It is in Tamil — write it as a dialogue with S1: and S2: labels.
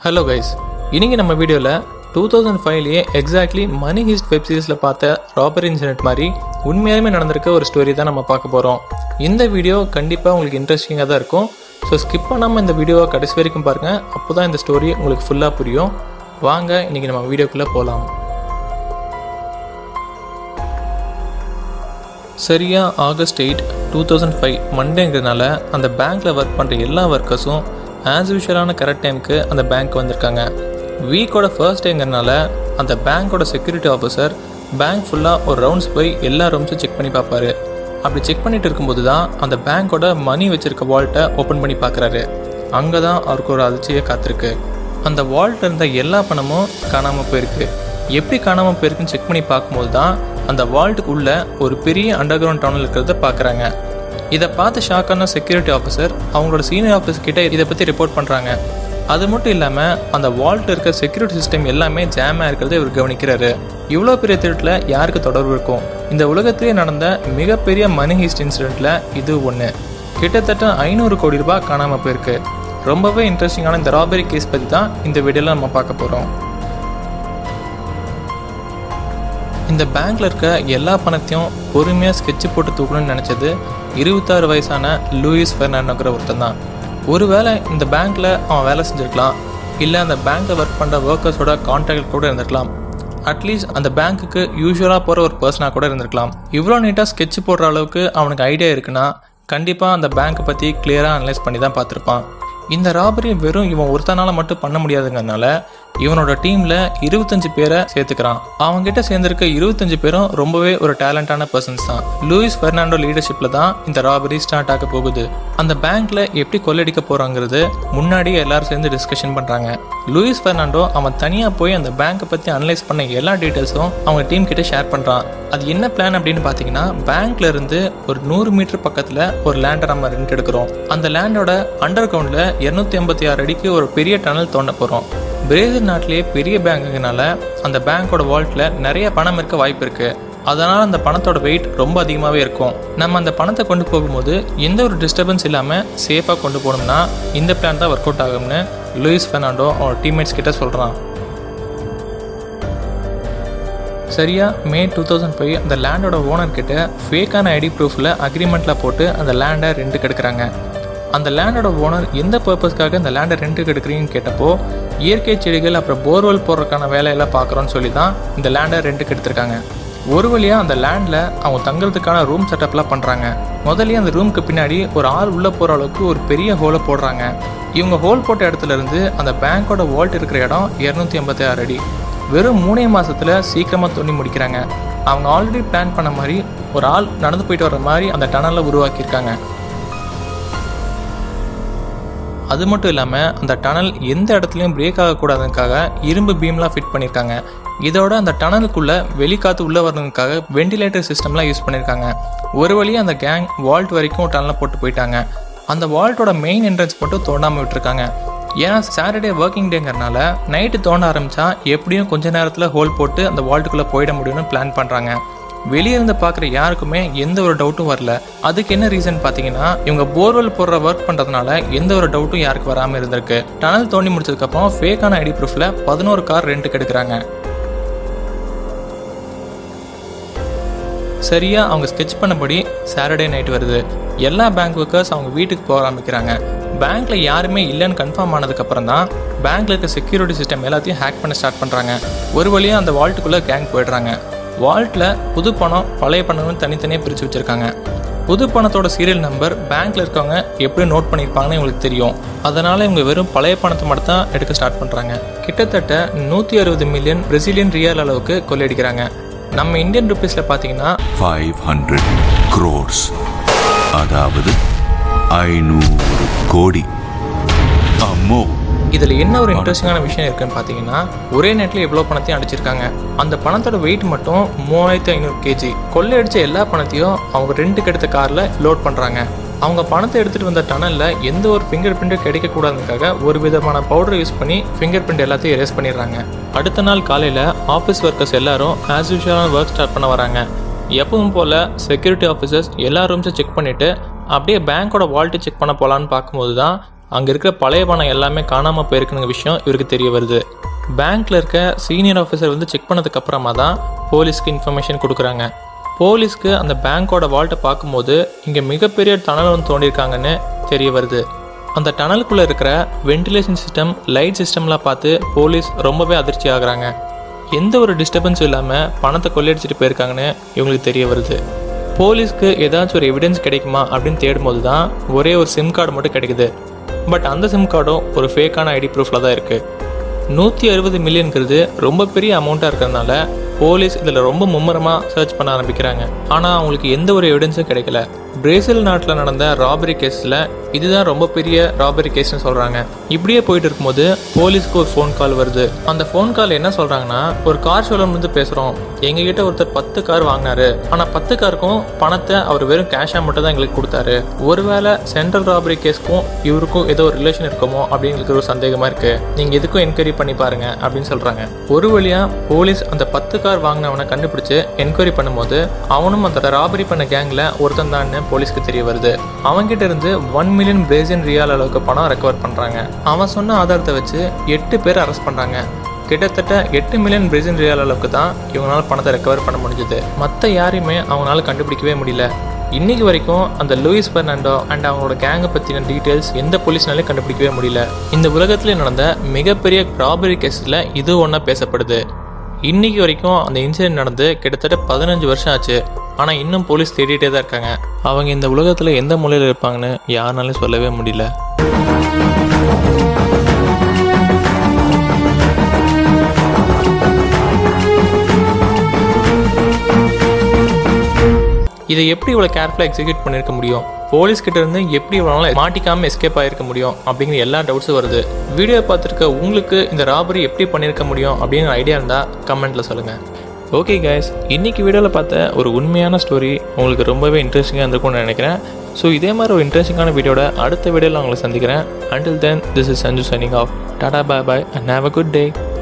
S1: ஹலோ கைஸ் இன்னைக்கு நம்ம வீடியோவில் டூ தௌசண்ட் ஃபைவ்லேயே எக்ஸாக்ட்லி மணி ஹிஸ்ட் வெப் சீரிஸில் பார்த்த ராபரி இன்சிடென்ட் மாதிரி உண்மையாலுமே நடந்திருக்க ஒரு ஸ்டோரி தான் நம்ம பார்க்க போகிறோம் இந்த வீடியோ கண்டிப்பாக உங்களுக்கு இன்ட்ரெஸ்டிங்காக தான் இருக்கும் ஸோ ஸ்கிப் பண்ணாமல் இந்த வீடியோவை கடைசி வரைக்கும் பாருங்கள் அப்போ தான் இந்த ஸ்டோரி உங்களுக்கு ஃபுல்லாக புரியும் வாங்க இன்னைக்கு நம்ம வீடியோக்குள்ளே போகலாம் சரியாக August eight two thousand five மண்டேங்கிறதுனால அந்த பேங்க்கில் ஒர்க் பண்ணுற எல்லா ஒர்க்கர்ஸும் ஆஸ் யூஷுவலான கரெக்ட் டைமுக்கு அந்த பேங்க் வந்திருக்காங்க வீக்கோட ஃபர்ஸ்ட் டேங்கிறனால அந்த பேங்க்கோட செக்யூரிட்டி ஆஃபீஸர் பேங்க் ஃபுல்லாக ஒரு ரவுண்ட்ஸ் போய் எல்லா ரூம்ஸும் செக் பண்ணி பார்ப்பாரு அப்படி செக் பண்ணிட்டு இருக்கும்போது தான் அந்த பேங்க்கோட மணி வச்சிருக்க வால்ட்டை ஓப்பன் பண்ணி பார்க்குறாரு அங்கே தான் அவருக்கு ஒரு அதிர்ச்சியே காத்திருக்கு அந்த வால்ட்டில் இருந்த எல்லா பணமும் காணாமல் போயிருக்கு எப்படி காணாமல் போயிருக்குன்னு செக் பண்ணி பார்க்கும்போது தான் அந்த வால்ட்டுக்கு உள்ள ஒரு பெரிய அண்டர் கிரவுண்ட் டவுனில் இருக்கிறத பார்க்குறாங்க இதை பார்த்து ஷாக்கான செக்யூரிட்டி ஆஃபீஸர் அவங்களோட சீனியர் ஆஃபீஸ் கிட்ட இதை பற்றி ரிப்போர்ட் பண்ணுறாங்க அது மட்டும் இல்லாமல் அந்த வால்ட்டில் இருக்க செக்யூரிட்டி சிஸ்டம் எல்லாமே ஜாமாக இருக்கிறத இவர் கவனிக்கிறாரு இவ்வளோ பெரிய திருட்டில் யாருக்கு தொடர்பு இருக்கும் இந்த உலகத்திலே நடந்த மிகப்பெரிய மணி ஹீஸ்ட் இன்சிடெண்ட்டில் இது ஒன்று கிட்டத்தட்ட ஐநூறு கோடி ரூபாய் காணாமல் போயிருக்கு ரொம்பவே இன்ட்ரெஸ்டிங்கான இந்த ராபரி கேஸ் பற்றி தான் இந்த வீடியோவில் நம்ம பார்க்க போகிறோம் இந்த பேங்க்ல இருக்க எல்லா பணத்தையும் பொறுமையாக ஸ்கெட்ச் போட்டு தூக்கணும்னு நினச்சது இருபத்தாறு வயசான லூயிஸ் ஃபெர்னாண்டோங்கிற ஒருத்தன் தான் ஒருவேளை இந்த பேங்க்ல அவன் வேலை செஞ்சிருக்கலாம் இல்லை அந்த பேங்க்கில் ஒர்க் பண்ணுற ஒர்க்கர்ஸோட கான்டாக்ட் கூட இருந்திருக்கலாம் அட்லீஸ்ட் அந்த பேங்க்குக்கு யூஸ்வலாக போகிற ஒரு பர்சனாக கூட இருந்திருக்கலாம் இவ்வளோ நீட்டாக ஸ்கெட்ச் போடுற அளவுக்கு அவனுக்கு ஐடியா இருக்குன்னா கண்டிப்பாக அந்த பேங்க்கை பற்றி கிளியராக அனலைஸ் பண்ணி தான் பார்த்துருப்பான் இந்த ராபரி வெறும் இவன் ஒருத்தனால மட்டும் பண்ண முடியாதுங்கிறனால இவனோட டீம்ல இருபத்தஞ்சு பேரை சேர்த்துக்கிறான் அவங்ககிட்ட சேர்ந்திருக்க இருபத்தஞ்சு பேரும் ரொம்பவே ஒரு டேலண்டான பர்சன்ஸ் தான் லூயிஸ் பெர்னாண்டோ லீடர்ஷிப்ல தான் இந்த ராபரி ஸ்டார்ட் ஆக போகுது அந்த பேங்க்ல எப்படி கொள்ளடிக்க போறாங்கிறது முன்னாடியே எல்லாரும் சேர்ந்து டிஸ்கஷன் பண்றாங்க லூயிஸ் பெர்னாண்டோ அவன் தனியா போய் அந்த பேங்கை பத்தி அனலைஸ் பண்ண எல்லா டீட்டெயில்ஸும் அவங்க டீம் கிட்ட ஷேர் பண்றான் அது என்ன பிளான் அப்படின்னு பாத்தீங்கன்னா பேங்க்ல இருந்து ஒரு நூறு மீட்டர் பக்கத்துல ஒரு லேண்டை நம்ம ரெண்ட் எடுக்கிறோம் அந்த லேண்டோட அண்டர் கிரவுண்ட்ல இருநூத்தி எண்பத்தி ஆறு அடிக்கு ஒரு பெரிய டனல் தோண்ட போறோம் பிரேசில் நாட்டிலேயே பெரிய பேங்குனால அந்த பேங்கோட வால்ட்டில் நிறைய பணம் இருக்க வாய்ப்பு இருக்கு அதனால் அந்த பணத்தோட வெயிட் ரொம்ப அதிகமாகவே இருக்கும் நம்ம அந்த பணத்தை கொண்டு போகும்போது எந்த ஒரு டிஸ்டர்பன்ஸ் இல்லாமல் சேஃபாக கொண்டு போகணும்னா இந்த பிளான் தான் ஒர்க் அவுட் ஆகும்னு லூயிஸ் பெர்னாண்டோ அவனோட டீம்மேட்ஸ் கிட்ட சொல்கிறான் சரியா மே டூ தௌசண்ட் ஃபைவ் அந்த லேண்டோட ஓனர் கிட்ட ஃபேக்கான ஐடி ப்ரூஃபில் அக்ரிமெண்ட்டில் போட்டு அந்த லேண்டை ரெண்டுக்கு எடுக்கிறாங்க அந்த லேண்டோட ஓனர் எந்த பர்பஸ்க்காக இந்த லேண்டை ரெண்டுக்கு எடுக்கிறீங்கன்னு கேட்டப்போ இயற்கை செடிகள் அப்புறம் போர்வெல் போடுறதுக்கான வேலையெல்லாம் பார்க்குறோன்னு சொல்லி தான் இந்த லேண்டை ரெண்டுக்கு எடுத்திருக்காங்க ஒரு வழியாக அந்த லேண்டில் அவங்க தங்குறதுக்கான ரூம் செட்டப்லாம் பண்ணுறாங்க முதல்லயே அந்த ரூமுக்கு பின்னாடி ஒரு ஆள் உள்ளே போகிற அளவுக்கு ஒரு பெரிய ஹோலை போடுறாங்க இவங்க ஹோல் போட்ட இடத்துல இருந்து அந்த பேங்க்கோட வால்ட் இருக்கிற இடம் இரநூத்தி எண்பத்தி ஆறு அடி வெறும் மூணே மாசத்துல சீக்கிரமாக தோண்டி முடிக்கிறாங்க அவங்க ஆல்ரெடி பிளான் பண்ண மாதிரி ஒரு ஆள் நடந்து போயிட்டு வர மாதிரி அந்த டனலை உருவாக்கியிருக்காங்க அது மட்டும் இல்லாமல் அந்த டனல் எந்த இடத்துலையும் பிரேக் ஆகக்கூடாதுக்காக இரும்பு பீம்லாம் ஃபிட் பண்ணியிருக்காங்க இதோட அந்த டனலுக்குள்ளே வெளிக்காற்று உள்ளே வரணுக்காக வெண்டிலேட்டர் சிஸ்டம்லாம் யூஸ் பண்ணியிருக்காங்க ஒரு வழியாக அந்த கேங் வால்ட் வரைக்கும் டனலை போட்டு போயிட்டாங்க அந்த வால்ட்டோட மெயின் என்ட்ரன்ஸ் மட்டும் தோண்டாமல் விட்டுருக்காங்க ஏன்னா சாட்டர்டே ஒர்க்கிங் டேங்கிறனால நைட்டு தோண்ட ஆரம்பித்தா எப்படியும் கொஞ்ச நேரத்தில் ஹோல் போட்டு அந்த வால்ட்டுக்குள்ளே போயிட முடியும்னு பிளான் பண்ணுறாங்க வெளியே இருந்து பார்க்குற யாருக்குமே எந்த ஒரு டவுட்டும் வரல அதுக்கு என்ன ரீசன் பார்த்தீங்கன்னா இவங்க போர்வெல் போடுற ஒர்க் பண்ணுறதுனால எந்த ஒரு டவுட்டும் யாருக்கு வராமல் இருந்திருக்கு டனல் தோண்டி முடிச்சதுக்கப்புறம் ஃபேக்கான ஐடி ப்ரூஃபில் பதினோரு கார் ரெண்ட்டுக்கு எடுக்கிறாங்க சரியாக அவங்க ஸ்கெட்ச் பண்ணபடி சாட்டர்டே நைட் வருது எல்லா பேங்க் ஒர்க்கர்ஸ் அவங்க வீட்டுக்கு போக ஆரம்பிக்கிறாங்க பேங்க்ல யாருமே இல்லைன்னு கன்ஃபார்ம் ஆனதுக்கப்புறம் தான் பேங்க்ல இருக்க செக்யூரிட்டி சிஸ்டம் எல்லாத்தையும் ஹேக் பண்ண ஸ்டார்ட் பண்ணுறாங்க ஒரு வழியாக அந்த வால்ட்டுக்குள்ளே கேங் போயிடுறாங்க வால்ட்டில் புது பணம் பழைய பணம்னு தனித்தனியாக பிரித்து வச்சுருக்காங்க புது பணத்தோட சீரியல் நம்பர் பேங்க்ல இருக்கவங்க எப்படி நோட் பண்ணியிருப்பாங்கன்னு இவங்களுக்கு தெரியும் அதனால இவங்க வெறும் பழைய பணத்தை மட்டும் தான் எடுக்க ஸ்டார்ட் பண்ணுறாங்க கிட்டத்தட்ட நூற்றி அறுபது மில்லியன் பிரசிலியன் ரியால் அளவுக்கு கொள்ளையடிக்கிறாங்க நம்ம இந்தியன் ருபீஸில் பார்த்தீங்கன்னா
S2: 500 crores அதாவது ஐநூறு கோடி அம்மோ
S1: இதில் என்ன ஒரு இன்ட்ரெஸ்டிங்கான விஷயம் இருக்குன்னு பார்த்தீங்கன்னா ஒரே நேரத்தில் எவ்வளோ பணத்தையும் அடிச்சிருக்காங்க அந்த பணத்தோட வெயிட் மட்டும் மூவாயிரத்தி ஐநூறு கேஜி கொள்ளையடிச்ச எல்லா பணத்தையும் அவங்க ரெண்டுக்கு எடுத்த காரில் லோட் பண்ணுறாங்க அவங்க பணத்தை எடுத்துகிட்டு வந்த டனலில் எந்த ஒரு ஃபிங்கர் பிரிண்ட்டும் கிடைக்கக்கூடாதுக்காக ஒரு விதமான பவுடர் யூஸ் பண்ணி ஃபிங்கர் பிரிண்ட் எல்லாத்தையும் எரேஸ் பண்ணிடுறாங்க அடுத்த நாள் காலையில் ஆஃபீஸ் ஒர்க்கர்ஸ் எல்லாரும் ஆஸ் யூஷுவலான ஒர்க் ஸ்டார்ட் பண்ண வராங்க எப்பவும் போல் செக்யூரிட்டி ஆஃபீஸர்ஸ் எல்லா ரூம்ஸும் செக் பண்ணிவிட்டு அப்படியே பேங்க்கோட வால்ட்டு செக் பண்ண போகலான்னு பார்க்கும்போது தான் அங்கே இருக்கிற பழைய பணம் எல்லாமே காணாமல் போயிருக்குங்கிற விஷயம் இவருக்கு தெரிய வருது பேங்க்ல இருக்க சீனியர் ஆஃபீஸர் வந்து செக் பண்ணதுக்கு அப்புறமா தான் போலீஸ்க்கு இன்ஃபர்மேஷன் கொடுக்குறாங்க போலீஸ்க்கு அந்த பேங்க்கோட வால்ட்டை பார்க்கும்போது இங்கே மிகப்பெரிய டனல் வந்து தோண்டியிருக்காங்கன்னு தெரிய வருது அந்த டனலுக்குள்ளே இருக்கிற வென்டிலேஷன் சிஸ்டம் லைட் சிஸ்டம்லாம் பார்த்து போலீஸ் ரொம்பவே அதிர்ச்சி ஆகுறாங்க எந்த ஒரு டிஸ்டர்பன்ஸும் இல்லாமல் பணத்தை கொள்ளையடிச்சிட்டு போயிருக்காங்கன்னு இவங்களுக்கு தெரிய வருது போலீஸ்க்கு ஏதாச்சும் ஒரு எவிடன்ஸ் கிடைக்குமா அப்படின்னு தேடும்போது தான் ஒரே ஒரு சிம் கார்டு மட்டும் கிடைக்குது பட் அந்த சிம் கார்டும் ஒரு ஃபேக்கான ஐடி ப்ரூஃபில் தான் இருக்குது நூற்றி அறுபது மில்லியன்கிறது ரொம்ப பெரிய அமௌண்ட்டாக இருக்கிறதுனால போலீஸ் இதில் ரொம்ப மும்முரமாக சர்ச் பண்ண ஆரம்பிக்கிறாங்க ஆனால் அவங்களுக்கு எந்த ஒரு எவிடன்ஸும் கிடைக்கல பிரேசில் நாட்டில் நடந்த ராபரி கேஸில் இதுதான் ரொம்ப பெரிய ராபரி கேஸ்னு சொல்கிறாங்க இப்படியே போயிட்டு இருக்கும்போது போலீஸ்க்கு ஒரு ஃபோன் கால் வருது அந்த ஃபோன் கால் என்ன சொல்கிறாங்கன்னா ஒரு கார் ஷோரூம் வந்து பேசுகிறோம் எங்ககிட்ட ஒருத்தர் பத்து கார் வாங்கினாரு ஆனால் பத்து காருக்கும் பணத்தை அவர் வெறும் கேஷாக மட்டும் தான் எங்களுக்கு கொடுத்தாரு ஒருவேளை சென்ட்ரல் ராபரி கேஸ்க்கும் இவருக்கும் ஏதோ ஒரு ரிலேஷன் இருக்குமோ அப்படின்னு எங்களுக்கு ஒரு சந்தேகமாக இருக்குது நீங்கள் எதுக்கும் என்கொயரி பண்ணி பாருங்க அப்படின்னு சொல்கிறாங்க ஒரு வழியாக போலீஸ் அந்த பத்து கார் வாங்கினவனை கண்டுபிடிச்சு என்கொயரி பண்ணும்போது அவனும் அந்த ராபரி பண்ண கேங்கில் ஒருத்தன் தான் போலீஸ்க்கு தெரிய வருது அவன்கிட்ட இருந்து ஒன் மில்லியன் பிரேசியன் ரியால் அளவுக்கு பணம் ரெக்கவர் பண்ணுறாங்க அவன் சொன்ன ஆதாரத்தை வச்சு எட்டு பேர் அரெஸ்ட் பண்ணுறாங்க கிட்டத்தட்ட எட்டு மில்லியன் பிரேசியன் ரியால் அளவுக்கு தான் இவங்களால பணத்தை ரெக்கவர் பண்ண முடிஞ்சது மற்ற யாரையுமே அவங்களால கண்டுபிடிக்கவே முடியல இன்னைக்கு வரைக்கும் அந்த லூயிஸ் பெர்னாண்டோ அண்ட் அவங்களோட கேங்கை பற்றின டீட்டெயில்ஸ் எந்த போலீஸ்னாலையும் கண்டுபிடிக்கவே முடியல இந்த உலகத்திலே நடந்த மிகப்பெரிய ராபரி கேஸில் இது ஒன்றா பேசப்படுது இன்னைக்கு வரைக்கும் அந்த இன்சிடென்ட் நடந்து கிட்டத்தட்ட பதினஞ்சு வருஷம் ஆச்சு ஆனால் இன்னும் போலீஸ் தேடிட்டே தான் இருக்காங்க அவங்க இந்த உலகத்தில் எந்த மூலையில் இருப்பாங்கன்னு யாருனாலும் சொல்லவே முடியல இதை எப்படி இவ்வளோ கேர்ஃபுல்லாக எக்ஸிக்யூட் பண்ணியிருக்க முடியும் போலீஸ் கிட்ட இருந்து எப்படி இவ்வளோ மாட்டிக்காமல் எஸ்கேப் ஆகிருக்க முடியும் அப்படிங்கிற எல்லா டவுட்ஸும் வருது வீடியோ பார்த்துருக்க உங்களுக்கு இந்த ராபரி எப்படி பண்ணியிருக்க முடியும் அப்படிங்கிற ஐடியா இருந்தால் கமெண்ட்டில் சொல்லுங்கள் ஓகே கைஸ் இன்னைக்கு வீடியோவில் பார்த்த ஒரு உண்மையான ஸ்டோரி உங்களுக்கு ரொம்பவே இன்ட்ரெஸ்டிங்காக இருந்திருக்கும்னு நினைக்கிறேன் ஸோ இதே மாதிரி ஒரு இன்ட்ரெஸ்டிங்கான வீடியோட அடுத்த வீடியோவில் உங்களை சந்திக்கிறேன் until then this is Sanju signing off tata bye bye and have a good day